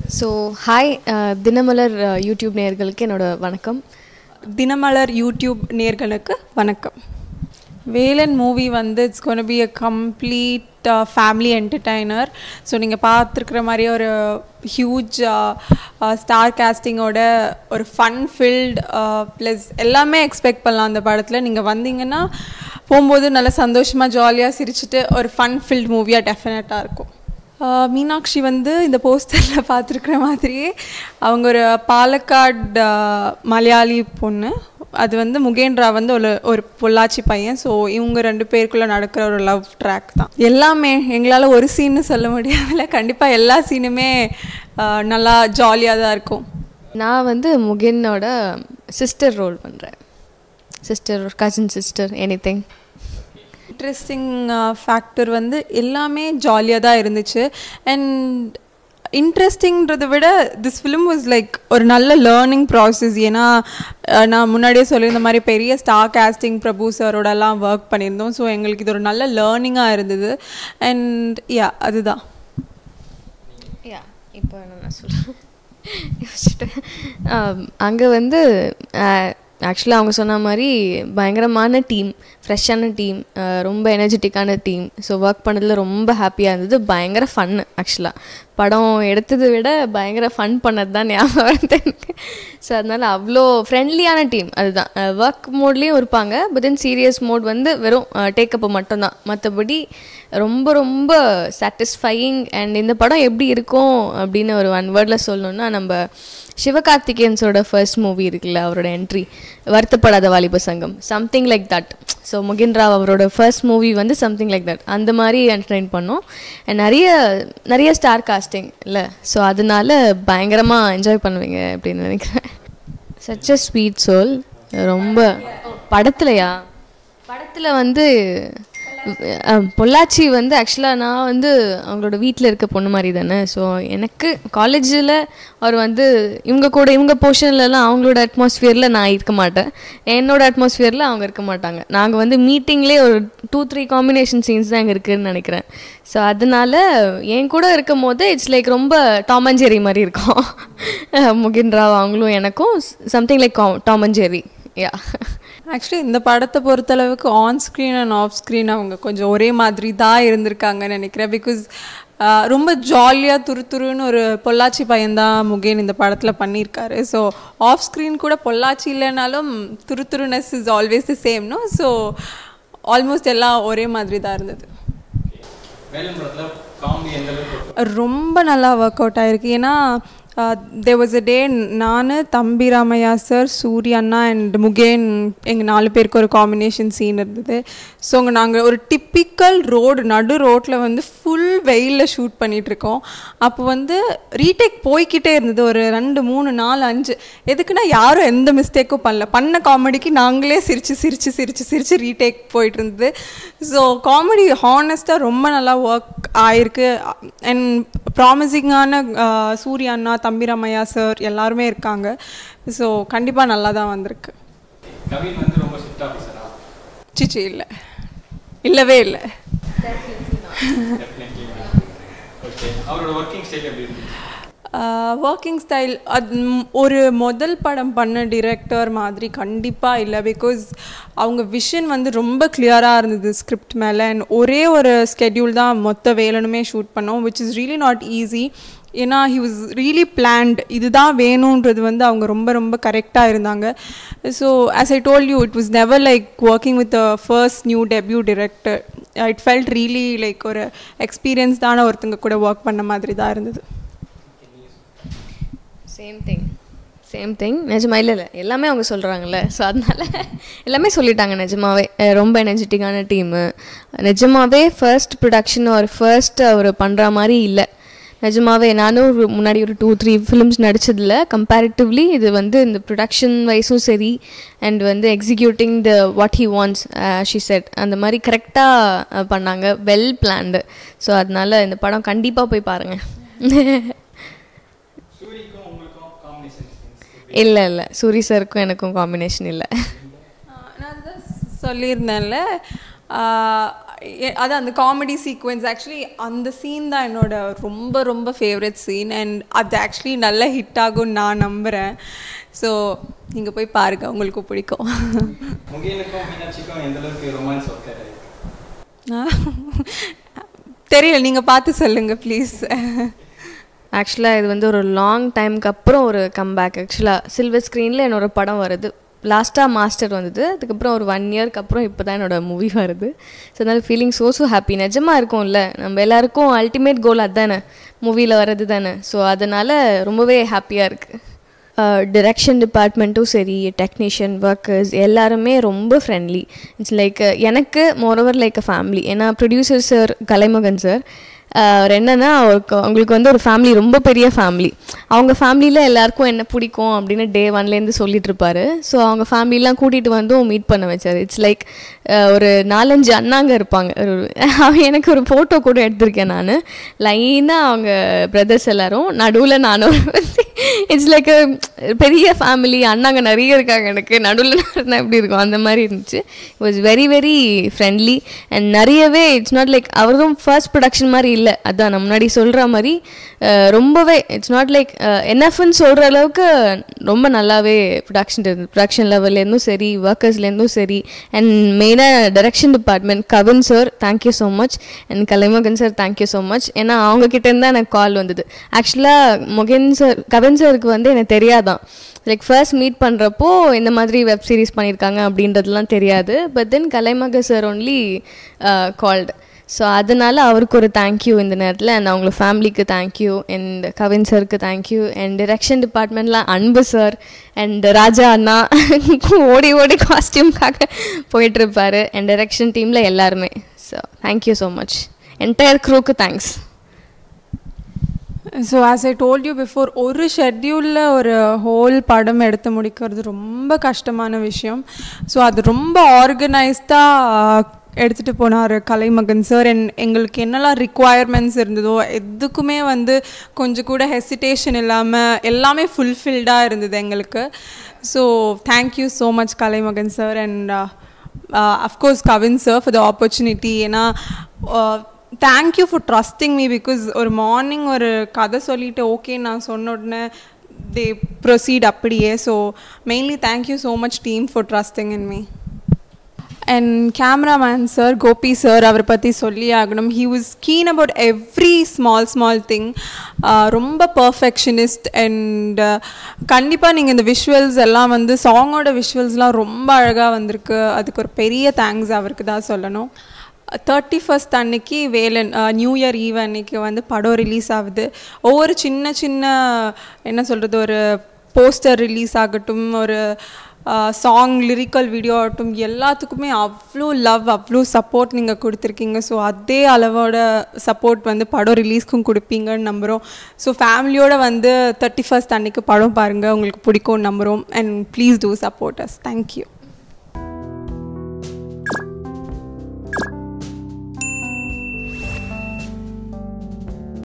so hi Dinamalar அஹ், YouTube நேயர்களுக்கு என்னோட வணக்கம் தினமலர் யூடியூப் நேர்களுக்கு வணக்கம் வேலன் மூவி வந்து it's gonna be a complete family entertainer so நீங்கள் பார்த்துருக்குற மாதிரி ஒரு ஹியூஜ் ஸ்டார் காஸ்டிங்கோட ஒரு ஃபன் ஃபில்ட் ப்ளஸ் எல்லாமே எக்ஸ்பெக்ட் பண்ணலாம் அந்த படத்தில் நீங்கள் வந்தீங்கன்னா போகும்போது நல்லா சந்தோஷமாக ஜாலியாக சிரிச்சிட்டு ஒரு ஃபன் ஃபில்ட் மூவியாக டெஃபினட்டாக இருக்கும் ஆஹ் மீனாட்சி வந்து இந்த போஸ்டரில் பார்த்துருக்குற மாதிரியே அவங்க ஒரு பாலக்காடு ஆஹ், மலையாளி பொண்ணு அது வந்து முகேந்திரா வந்து ஒரு ஒரு பொள்ளாச்சி பையன் ஸோ இவங்க ரெண்டு பேருக்குள்ளே நடக்கிற ஒரு லவ் ட்ராக் தான் எல்லாமே எங்களால் ஒரு சீன்னு சொல்ல முடியாதுல்ல கண்டிப்பாக எல்லா சீனுமே ஆஹ், நல்லா ஜாலியாக தான் இருக்கும் நான் வந்து முகினோட சிஸ்டர் ரோல் பண்ணுறேன் sister cousin sister anything interesting factor வந்து எல்லாமே ஜாலியாக தான் இருந்துச்சு அண்ட் இன்ட்ரெஸ்டிங்கிறத விட திஸ் ஃபிலிம் வாஸ் லைக் ஒரு நல்ல லேர்னிங் ப்ராசஸ் ஏன்னா அஹ், நான் முன்னாடியே சொல்லியிருந்த மாதிரி பெரிய ஸ்டார் காஸ்டிங் பிரபு சாரோடலாம் ஒர்க் பண்ணியிருந்தோம் ஸோ எங்களுக்கு இது ஒரு நல்ல லேர்னிங்காக இருந்தது அண்ட் யா அதுதான் யா இப்போ நான் சொல்கிறேன் யோசிச்சுட்டேன் அங்கே வந்து ஆக்சுவலாக அவங்க சொன்ன மாதிரி பயங்கரமான டீம் ஃப்ரெஷ்ஷான டீம் ரொம்ப எனர்ஜெட்டிக்கான டீம் ஸோ ஒர்க் பண்ணதில் ரொம்ப ஹாப்பியாக இருந்தது பயங்கர ஃபன்னு ஆக்சுவலாக படம் எடுத்ததை விட பயங்கர ஃபன் பண்ணது தான் ஞாபகம் வருது எனக்கு ஸோ அதனால் அவ்வளோ ஃப்ரெண்ட்லியான டீம் அதுதான் ஒர்க் மோட்லேயும் இருப்பாங்க பட் தென் சீரியஸ் மோட் வந்து வெறும் டேக்கப்பு மட்டும்தான் மற்றபடி ரொம்ப ரொம்ப சாட்டிஸ்ஃபையிங் அண்ட் இந்த படம் எப்படி இருக்கும் அப்படின்னு ஒரு ஒன் வேர்டில் சொல்லணும்னா நம்ம சிவகார்த்திகேயன்ஸோட ஃபர்ஸ்ட் மூவி இருக்குல்ல அவரோட entry Varuthapadatha Valiba Sangam something like that so Mugen Rao அவரோட ஃபர்ஸ்ட் மூவி வந்து சம்திங் லைக் தட் அந்த மாதிரி என்டர்டைன் பண்ணோம் And நிறைய நிறைய ஸ்டார் காஸ்டிங் இல்லை ஸோ அதனால பயங்கரமாக என்ஜாய் பண்ணுவீங்க அப்படின்னு நினைக்கிறேன் சச் அ ஸ்வீட் சோல் ரொம்ப படத்துலையா படத்தில் வந்து அஹ், பொள்ளாச்சி வந்து ஆக்சுவலாக நான் வந்து அவங்களோட வீட்டில் இருக்க பொண்ணு மாதிரி தானே ஸோ எனக்கு காலேஜில் அவர் வந்து இவங்க கூட இவங்க போர்ஷன்லலாம் அவங்களோட அட்மாஸ்ஃபியரில் நான் இருக்க மாட்டேன் என்னோட அட்மாஸ்ஃபியரில் அவங்க இருக்க மாட்டாங்க நாங்கள் வந்து மீட்டிங்லேயே ஒரு டூ த்ரீ காம்பினேஷன் சீன்ஸ் தான் அங்கே இருக்குதுன்னு நினைக்கிறேன் ஸோ அதனால என் கூட இருக்கும் போது இட்ஸ் லைக் ரொம்ப டாம் அண்ட் ஜெரி மாதிரி இருக்கும் முகின் ராவ் அவங்களும் எனக்கும் something like Tom and Jerry yeah actually இந்த படத்தை பொறுத்தளவுக்கு on screen and off screen அவங்க கொஞ்சம் ஒரே மாதிரி தான் இருந்திருக்காங்கன்னு நினைக்கிறேன் பிகாஸ் ரொம்ப ஜாலியாக துரு துருன்னு ஒரு பொள்ளாச்சி பையன்தான் முகேன் இந்த படத்தில் பண்ணியிருக்காரு ஸோ ஆஃப் ஸ்க்ரீன் கூட பொள்ளாச்சி இல்லைனாலும் துரு துருனஸ் is always the same no so almost எல்லாம் ஒரே மாதிரி தான் இருந்தது வேலன் படத்துல காமெடி எந்த அளவுக்கு ரொம்ப நல்லா ஒர்க் அவுட் ஆயிருக்கு ஏன்னா தே வாஸ் அ டே நான் தம்பி ராமையா சார் சூர்யா அண்ணா அண்ட் முகேன் எங்கள் நாலு பேருக்கு ஒரு காம்பினேஷன் சீன் இருந்தது ஸோ அங்கே நாங்கள் ஒரு டிப்பிக்கல் ரோடு நடு ரோட்டில் வந்து ஃபுல் வெயிலில் ஷூட் பண்ணிகிட்ருக்கோம் அப்போ வந்து ரீடேக் போய்க்கிட்டே இருந்தது ஒரு ரெண்டு மூணு நாலு அஞ்சு எதுக்குன்னா யாரும் எந்த மிஸ்டேக்கும் பண்ணல பண்ண காமெடிக்கு நாங்களே சிரித்து சிரித்து சிரித்து சிரித்து ரீடேக் போயிட்டு இருந்தது ஸோ காமெடி ஹானஸ்ட்டாக ரொம்ப நல்லா ஒர்க் ஆயிருக்கு அண்ட் ப்ராமிசிங்கான சூர்யா அண்ணா தம்பிராமையா சார் எல்லாருமே இருக்காங்க ஸோ கண்டிப்பாக நல்லா தான் வந்திருக்கு கவின் வந்து ரொம்ப ஸ்ட்ரிக்ட் ஆஃபீஸரா சிச்சி இல்லை இல்லவே இல்லை டெஃபினெட்லி ஓகே அவரோட ஒர்க்கிங் ஸ்டைல் எப்படி இருக்கு ஒர்க்கிங் ஸ்டைல் அது ம், ஒரு முதல் படம் பண்ண டிரெக்டர் மாதிரி கண்டிப்பாக இல்லை பிகாஸ் அவங்க விஷன் வந்து ரொம்ப கிளியராக இருந்தது ஸ்கிரிப்ட் மேலே அண்ட் ஒரே ஒரு ஸ்கெட்யூல் தான் மொத்த வேலனுமே ஷூட் பண்ணோம் which is really not easy ஏன்னா ஹி வாஸ் ரியலி பிளான்ட் இதுதான் வேணுன்றது வந்து அவங்க ரொம்ப ரொம்ப கரெக்டாக இருந்தாங்க so as I told you it was never like working with a first new debut director it felt really like ஒரு எக்ஸ்பீரியன்ஸ்டான ஒருத்தங்க கூட ஒர்க் பண்ண மாதிரி தான் இருந்தது சேம் திங் சேம் திங் நிஜமா இல்லை இல்லை எல்லாமே அவங்க சொல்கிறாங்கல்ல ஸோ அதனால எல்லாமே சொல்லிட்டாங்க நிஜமாவே அஹ் ரொம்ப எனர்ஜெட்டிக்கான டீமு நிஜமாவே ஃபர்ஸ்ட் ப்ரொடக்ஷன் ஒரு ஃபர்ஸ்ட் அவர் பண்ணுற மாதிரி இல்லை நிஜமாவே நானும் ஒரு முன்னாடி ஒரு டூ த்ரீ ஃபிலிம்ஸ் நடிச்சதில் கம்பேரிட்டிவ்லி இது வந்து இந்த ப்ரொடக்ஷன் வைஸும் சரி அண்ட் வந்து executing the what he wants she said அந்த மாதிரி கரெக்டாக பண்ணாங்க வெல் பிளான்டு ஸோ அதனால இந்த படம் கண்டிப்பாக போய் பாருங்கள் சூரிக்கும் உங்களுக்கும் காம்பினேஷன் இல்லை இல்லை சூரி சாருக்கும் எனக்கும் காம்பினேஷன் இல்லை நான் அதுதான் சொல்லியிருந்தேன்ல எ- அது அந்த காமெடி சீக்வென்ஸ் ஆக்சுவலி அந்த சீன் தான் என்னோட ரொம்ப ரொம்ப ஃபேவரட் சீன் அண்ட் அது ஆக்சுவலி நல்ல ஹிட் ஆகும்னு நான் நம்புகிறேன் ஸோ நீங்கள் போய் பாருங்க உங்களுக்கு பிடிக்கும் முகினுக்கும் மீனாட்சிக்கும் எந்த அளவுக்கு ரொமான்ஸ் ஒர்க் ஆயிருக்கு தெரியல நீங்கள் பார்த்து சொல்லுங்கள் ப்ளீஸ் ஆக்சுவலாக இது வந்து ஒரு லாங் டைம்க்கு அப்புறம் ஒரு கம்பேக் ஆக்சுவலாக சில்வர் ஸ்க்ரீனில் என்னோட படம் வருது லாஸ்ட்டாக மாஸ்டர் வந்தது அதுக்கப்புறம் ஒரு ஒன் இயர்க்கு அப்புறம் இப்போ தான் என்னோட மூவி வருது ஸோ அதனால ஃபீலிங் ஸோ ஸோ ஹாப்பி நிஜமாக இருக்கும்ல நம்ம எல்லாருக்கும் அல்டிமேட் கோல் அதுதானே மூவியில் வர்றது தானே ஸோ அதனால் ரொம்பவே ஹாப்பியாக இருக்குது டிரெக்ஷன் டிபார்ட்மெண்ட்டும் சரி டெக்னீஷியன் ஒர்க்கர்ஸ் எல்லாருமே ரொம்ப ஃப்ரெண்ட்லி இட்ஸ் லைக் எனக்கு மோரோவர் லைக் அ ஃபேமிலி ஏன்னா ப்ரொடியூசர் சார் கலைமகன் சார் அவர் என்னன்னா அவருக்கு அவங்களுக்கு வந்து ஒரு ஃபேமிலி ரொம்ப பெரிய ஃபேமிலி அவங்க ஃபேமிலியில் எல்லாருக்கும் என்ன பிடிக்கும் அப்படின்னு டே ஒன்லேருந்து சொல்லிட்டு இருப்பாரு ஸோ அவங்க ஃபேமிலிலாம் கூட்டிகிட்டு வந்தும் மீட் பண்ண வச்சார் இட்ஸ் லைக் ஒரு நாலஞ்சு அண்ணாங்க இருப்பாங்க ஒரு அவன் எனக்கு ஒரு ஃபோட்டோ கூட எடுத்திருக்கேன் நான் லைனாக அவங்க பிரதர்ஸ் எல்லாரும் நடுவில் நானும் இட்ஸ் லைக் பெரிய ஃபேமிலி அண்ணாங்க நிறைய இருக்காங்க எனக்கு நடுவில் இருந்தால் எப்படி இருக்கும் அந்த மாதிரி இருந்துச்சு it was very very friendly and நிறையவே இட்ஸ் நாட் லைக் அவரும் ஃபர்ஸ்ட் ப்ரொடக்ஷன் மாதிரி இல்லை அதான் நான் முன்னாடி சொல்கிற மாதிரி அஹ், ரொம்பவே இட்ஸ் நாட் லைக் என்எஃப்னு சொல்கிற அளவுக்கு ரொம்ப நல்லாவே ப்ரொடக்ஷன் இருந்தது ப்ரொடக்ஷன் லெவல்லேருந்தும் சரி ஒர்க்கர்ஸ்லேருந்தும் சரி அண்ட் மெயினாக direction department Kavin sir thank you so much and Kalaimagan sir thank you so much ஏன்னா அவங்க கிட்டேருந்து தான் எனக்கு கால் வந்தது ஆக்சுவலாக மொகன் சார் கவின் சாருக்கு வந்து எனக்கு தெரியாதான் லைக் ஃபர்ஸ்ட் மீட் பண்ணுறப்போ இந்த மாதிரி வெப் சீரிஸ் பண்ணியிருக்காங்க அப்படின்றதுலாம் தெரியாது but then Kalaimagan sir only called so அதனால அவருக்கு ஒரு தேங்க்யூ இந்த நேரத்தில் அண்ட் அவங்கள ஃபேமிலிக்கு தேங்க்யூ அண்ட் கவின் சருக்கு தேங்க்யூ அண்ட் டிரெக்ஷன் டிபார்ட்மெண்ட்டில் அன்பு சார் அண்ட் ராஜா அண்ணா ஓடி ஓடி காஸ்டியூம்காக போயிட்டுருப்பாரு அண்ட் டிரெக்ஷன் டீமில் எல்லாருமே so thank you so much entire க்ரூக்கு thanks so as I told you before ஒரு ஷெட்யூலில் ஒரு ஹோல் படம் எடுத்து முடிக்கிறது ரொம்ப கஷ்டமான விஷயம் ஸோ அது ரொம்ப ஆர்கனைஸ்டாக எடுத்துகிட்டு போனார் கலைமகன் சார் என் எங்களுக்கு என்னெல்லாம் ரிக்குவயர்மெண்ட்ஸ் இருந்ததோ எதுக்குமே வந்து கொஞ்சம் கூட ஹெசிடேஷன் இல்லாமல் எல்லாமே ஃபுல்ஃபில்டாக இருந்தது எங்களுக்கு so thank you so much Kalaimagan sir and of course Kavin sir for the opportunity ஏன்னா thank you for trusting me because ஒரு மார்னிங் ஒரு கதை சொல்லிட்டு ஓகே நான் சொன்ன உடனே தே ப்ரொசீட் அப்படியே so mainly thank you so much team for trusting in me and cameraman sir Gopi sir அவரை பற்றி சொல்லி ஆகணும் he was keen about every small small thing ரொம்ப பர்ஃபெக்ஷனிஸ்ட் அண்ட் கண்டிப்பாக நீங்கள் இந்த விஷுவல்ஸ் எல்லாம் வந்து சாங்கோட விஷுவல்ஸ்லாம் ரொம்ப அழகாக வந்திருக்கு அதுக்கு ஒரு பெரிய தேங்க்ஸ் அவருக்கு தான் சொல்லணும் தேர்ட்டி ஃபஸ்ட் அன்னைக்கு வேலன் நியூ இயர் ஈவ் அன்னைக்கு வந்து படம் ரிலீஸ் ஆகுது ஒவ்வொரு சின்ன சின்ன என்ன சொல்கிறது ஒரு போஸ்டர் ரிலீஸ் ஆகட்டும் ஒரு சாங் லிரிக்கல் வீடியோ ஆகட்டும் எல்லாத்துக்குமே அவ்வளோ லவ் அவ்வளோ சப்போர்ட் நீங்கள் கொடுத்துருக்கீங்க ஸோ அதே அளவோட சப்போர்ட் வந்து படம் ரிலீஸ்க்கும் கொடுப்பீங்கன்னு நம்புகிறோம் ஸோ ஃபேமிலியோட வந்து தேர்ட்டி ஃபஸ்ட் அன்னைக்கு படம் பாருங்கள் உங்களுக்கு பிடிக்கும்னு நம்புகிறோம் and please do support us thank you